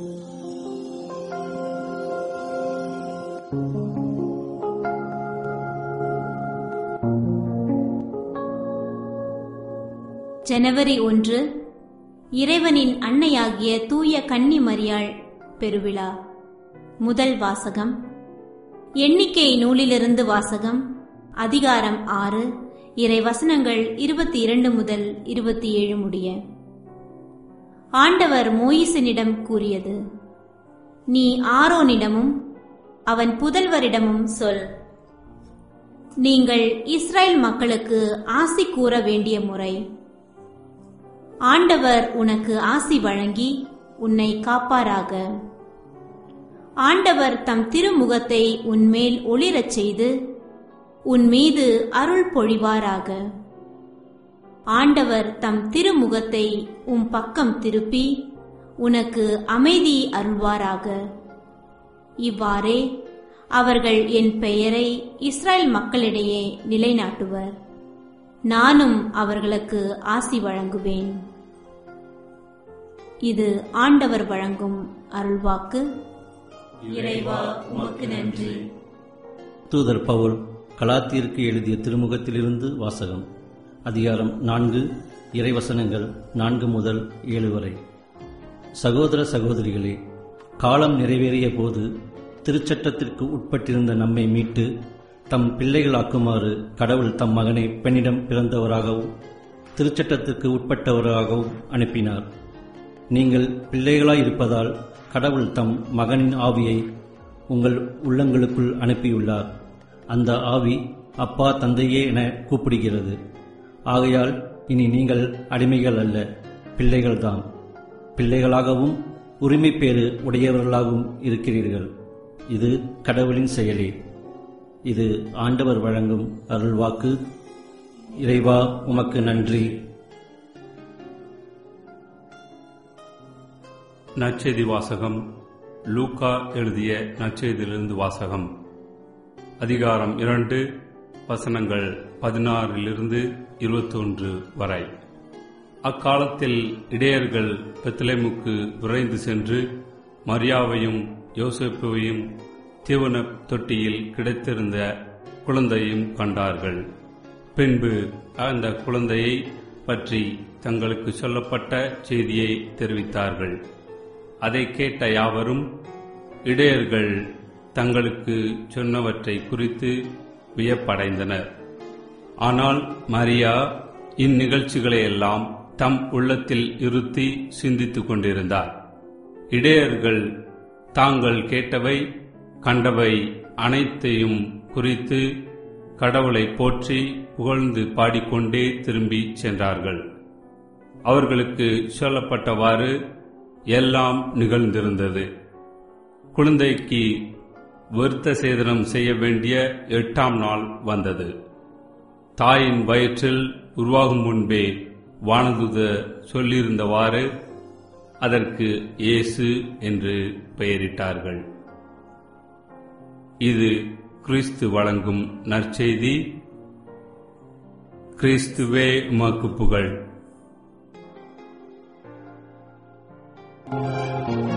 ஜனவரி ஒன்று இறைவனின் அன்னையாகிய தூய கன்னி மரியாள் பெருவிழா முதல் வாசகம் எண்ணிக்கை நூலிலிருந்து வாசகம் அதிகாரம் ஆறு இறை வசனங்கள் இருபத்தி இரண்டு முதல் இருபத்தி ஏழு முடிய ஆண்டவர் மோயிசனிடம் கூறியது நீ ஆரோனிடமும் அவன் புதல்வரிடமும் சொல் நீங்கள் இஸ்ரேல் மக்களுக்கு ஆசி கூற வேண்டிய முறை ஆண்டவர் உனக்கு ஆசி வழங்கி உன்னை காப்பாராக ஆண்டவர் தம் திருமுகத்தை உன்மேல் ஒளிரச் செய்து உன் மீது அருள் பொழிவாராக ஆண்டவர் தம் திருமுகத்தை உம் பக்கம் திருப்பி உனக்கு அமைதி அருள்வாராக இவ்வாறே அவர்கள் என் பெயரை இஸ்ரேல் மக்களிடையே நிலைநாட்டுவர் நானும் அவர்களுக்கு ஆசி வழங்குவேன் இது ஆண்டவர் வழங்கும் அருள்வாக்கு இறைவா உமக்கு நன்றி தூதர் பவுல் கலாத்தியருக்கு எழுதிய திருமுகத்திலிருந்து வாசகம் அதிகாரம் நான்கு இறைவசனங்கள் நான்கு முதல் ஏழு வரை சகோதர சகோதரிகளே காலம் நிறைவேறிய போது திருச்சட்டத்திற்கு உட்பட்டிருந்த நம்மை மீட்டு தம் பிள்ளைகளாக்குமாறு கடவுள் தம் மகனை பெண்ணிடம் பிறந்தவராகவும் திருச்சட்டத்திற்கு உட்பட்டவராகவும் அனுப்பினார் நீங்கள் பிள்ளைகளாயிருப்பதால் கடவுள் தம் மகனின் ஆவியை உங்கள் உள்ளங்களுக்குள் அனுப்பியுள்ளார் அந்த ஆவி அப்பா தந்தையே என கூப்பிடுகிறது ஆகையால் இனி நீங்கள் அடிமைகள் அல்ல பிள்ளைகள்தான் பிள்ளைகளாகவும் உரிமை பேறு உடையவர்களாகவும் இருக்கிறீர்கள் இது கடவுளின் செயலே இது ஆண்டவர் வழங்கும் அருள்வாக்கு இறைவா உமக்கு நன்றி நற்செய்தி வாசகம் லூக்கா எழுதிய நற்செய்தியிலிருந்து வாசகம் அதிகாரம் இரண்டு வசனங்கள் பதினாறிலிருந்து இருபத்தொன்று வரை அக்காலத்தில் இடையர்கள் பெத்லேமுக்கு விரைந்து சென்று மரியாவையும் யோசேப்புவையும் தீவன தொட்டியில் கிடைத்திருந்த குழந்தையும் கண்டார்கள் பின்பு அந்த குழந்தையை பற்றி தங்களுக்கு சொல்லப்பட்ட செய்தியை தெரிவித்தார்கள் அதை கேட்ட யாவரும் இடையர்கள் தங்களுக்கு சொன்னவற்றை குறித்து வியப்படைந்தனர் ஆனால் மரியா இந்நிகழ்ச்சிகளையெல்லாம் தம் உள்ளத்தில் இருத்தி சிந்தித்துக் கொண்டிருந்தார் இடையர்கள் தாங்கள் கேட்டவை கண்டவை அனைத்தையும் குறித்து கடவுளை போற்றி புகழ்ந்து பாடிக்கொண்டே திரும்பி சென்றார்கள் அவர்களுக்கு சொல்லப்பட்டவாறு எல்லாம் நிகழ்ந்திருந்தது குழந்தைக்கு விருத்த சேதனம் செய்ய வேண்டிய எட்டாம் நாள் வந்தது தாயின் வயிற்றில் உருவாகும் முன்பே வானதுத சொல்லியிருந்தவாறு அதற்கு இயேசு என்று பெயரிட்டார்கள் இது கிறிஸ்து வழங்கும் நற்செய்தி கிறிஸ்துவே உமக்கு புகழ்